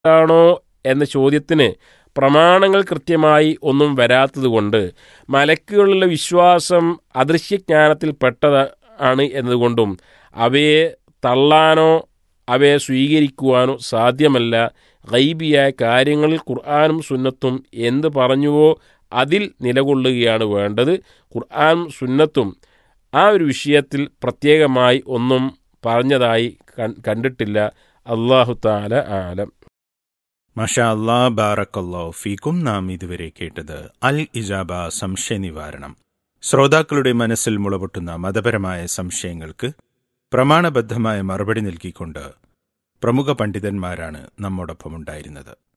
ആണോ എന്ന ചോദ്യത്തിന് പ്രമാണങ്ങൾ കൃത്യമായി ഒന്നും വരാത്തതുകൊണ്ട് മലക്കുകളിലുള്ള വിശ്വാസം അദൃശ്യജ്ഞാനത്തിൽ പെട്ടത് ആണ് എന്നതുകൊണ്ടും അവയെ തള്ളാനോ അവയെ സ്വീകരിക്കുവാനോ സാധ്യമല്ല ഗൈബിയായ കാര്യങ്ങളിൽ ഖുർആാനും സുന്നത്തും എന്ത് പറഞ്ഞുവോ അതിൽ നിലകൊള്ളുകയാണ് വേണ്ടത് ഖുർആാനും സുന്നത്തും ആ ഒരു വിഷയത്തിൽ പ്രത്യേകമായി ഒന്നും പറഞ്ഞതായി കണ്ടിട്ടില്ല അള്ളാഹു താല ആലം മഷാ അല്ലാ ബാറക്കല്ലോ ഫീക്കും നാം ഇതുവരെ കേട്ടത് അൽ ഇജാബ സംശയ നിവാരണം ശ്രോതാക്കളുടെ മനസ്സിൽ മുളപൊട്ടുന്ന മതപരമായ സംശയങ്ങൾക്ക് പ്രമാണബദ്ധമായ മറുപടി നൽകിക്കൊണ്ട് പ്രമുഖ പണ്ഡിതന്മാരാണ് നമ്മോടൊപ്പം ഉണ്ടായിരുന്നത്